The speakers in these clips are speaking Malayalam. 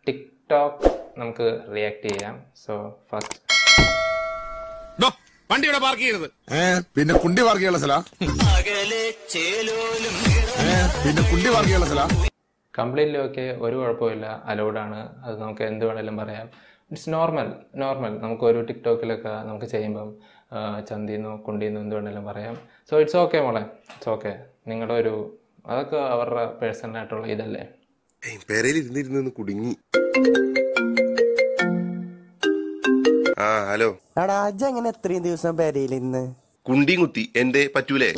ടിക്ടോക്ക് നമുക്ക് റിയാക്ട് ചെയ്യാം സോ ഫസ്റ്റ് വണ്ടി ഇവിടെ പാർക്ക് ചെയ്യരുത് ഏ പിന്നെ കുണ്ടി പാർക്കിയുള്ള സ്ഥല പിന്നെ കുണ്ടി പാർക്കിയുള്ള സ്ഥല കംപ്ലീറ്റ്ലി ഓക്കെ ഒരു കുഴപ്പമില്ല അലൗഡാണ് അത് നമുക്ക് എന്ത് വേണേലും പറയാം ഇറ്റ്സ് നോർമൽ നോർമൽ നമുക്ക് ഒരു ടിക്ടോക്കിലൊക്കെ നമുക്ക് ചെയ്യുമ്പം ആ, ചന്തിന്നോ കുണ്ടിന്നോ എന്ത് വേണേലും പറയാം സോ ഇറ്റ്സ് ഓക്കെ മോളെ ഇറ്റ്സ് ഓക്കെ നിങ്ങളുടെ ഒരു അതൊക്കെ അവരുടെ പേഴ്സണലായിട്ടുള്ള ഇതല്ലേ പെരയിൽ ഇരുന്നിരുന്ന് കുടുങ്ങി ആ ഹലോ എടാ അജ എങ്ങനെ എത്രയും ദിവസം പെരയിൽ ഇന്ന് കുണ്ടിയും കുത്തി എന്റെ പറ്റൂലേ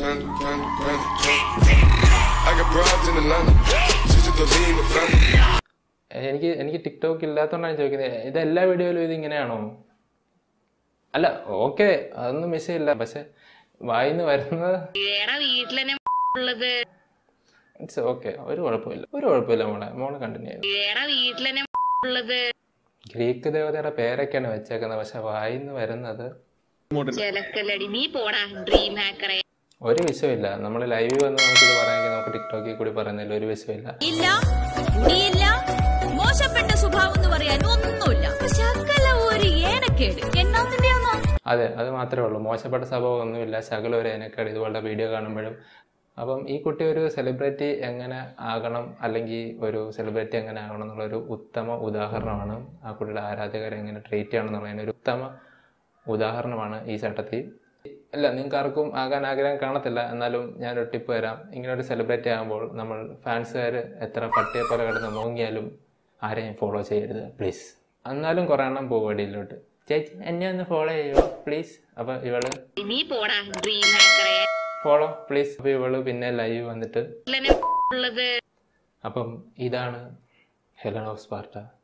I got broads in Atlanta. Just to lean the family. എനിക്ക് എനിക്ക് ടിക്ടോക്ക് ഇല്ലാത്തതുകൊണ്ടാണ് ചോദിക്കുന്നത് ഇത് എല്ലാ വീഡിയോയിലും ഇത് ഇങ്ങനെയാണോ അല്ല ഓക്കെ അതൊന്നും വിഷയമില്ല പക്ഷെ വായിന്ന് വരുന്നത് വീട്ടിലെന്നെ ഉള്ളത് ഇറ്റ്സ് ഓക്കെ ഒരു കുഴപ്പമില്ല ഒരു കുഴപ്പമില്ല മോളെ മോളെ കണ്ടിന്യൂ ചെയ്തു ഏടാ വീട്ടിലെന്നെ ഉള്ളത് ഗ്രീക്ക് ദേവതയുടെ പേരൊക്കെയാണ് വെച്ചേക്കുന്നത് പക്ഷെ വായിന്ന് വരുന്നത് ചെലക്കല്ലടി നീ പോടാ ഡ്രീം ഹാക്കറെ ഒരു വിഷയമില്ല നമ്മൾ ലൈവിൽ വന്ന് നമുക്കിത് പറയാമെങ്കിൽ നമുക്ക് ടിക്ടോക്കിൽ കൂടി പറയുന്നതിൽ ഒരു വിഷയമില്ല ഇല്ല മുടിയില്ല മോശപ്പെട്ട സ്വഭാവം എന്ന് പറയാൻ ഒന്നുമില്ല ശകല ഒരു ഏനക്കേട് എന്നാത്തിന്റെയാന്നോ അതെ അത് മാത്രമേ ഉള്ളൂ മോശപ്പെട്ട സ്വഭാവം ഒന്നുമില്ല ശകലം ഒരു അതിനേക്കാൾ ഇതുപോലുള്ള വീഡിയോ കാണുമ്പോഴും അപ്പം ഈ കുട്ടി ഒരു സെലിബ്രിറ്റി എങ്ങനെ ആകണം അല്ലെങ്കിൽ ഒരു സെലിബ്രിറ്റി എങ്ങനെ ആകണം എന്നുള്ളൊരു ഉത്തമ ഉദാഹരണമാണ് ആ കുട്ടിയുടെ ആരാധകരെ എങ്ങനെ ട്രീറ്റ് ചെയ്യണം എന്നുള്ളതിന് ഒരു ഉത്തമ ഉദാഹരണമാണ് ഈ ചട്ടത്തിൽ അല്ല നിങ്ങൾക്ക് ആർക്കും ആകാൻ ആഗ്രഹം കാണത്തില്ല എന്നാലും ഞാൻ ഒരു ടിപ്പ് തരാം ഇങ്ങനെ ഒരു സെലിബ്രിറ്റി ആകുമ്പോൾ നമ്മൾ ഫാൻസുകാർ എത്ര പട്ടിയെ പോലെ കിടന്ന് മോങ്ങിയാലും ആരെയും ഫോളോ ചെയ്യരുത് പ്ലീസ് എന്നാലും കുറേ എണ്ണം പോകും അടിയിലോട്ട് ചേച്ചി എന്നെ ഒന്ന് ഫോളോ ചെയ്യുമോ പ്ലീസ് അപ്പോൾ ഇവള് നീ പോടാ ഡ്രീം ഹാക്കറെ ഫോളോ പ്ലീസ് അപ്പോൾ ഇവള് പിന്നെ ലൈവ് വന്നിട്ട് വീട്ടിലെന്നെ ഉള്ളത് അപ്പം ഇതാണ് ഹെലൻ ഓഫ് സ്പാർട്ട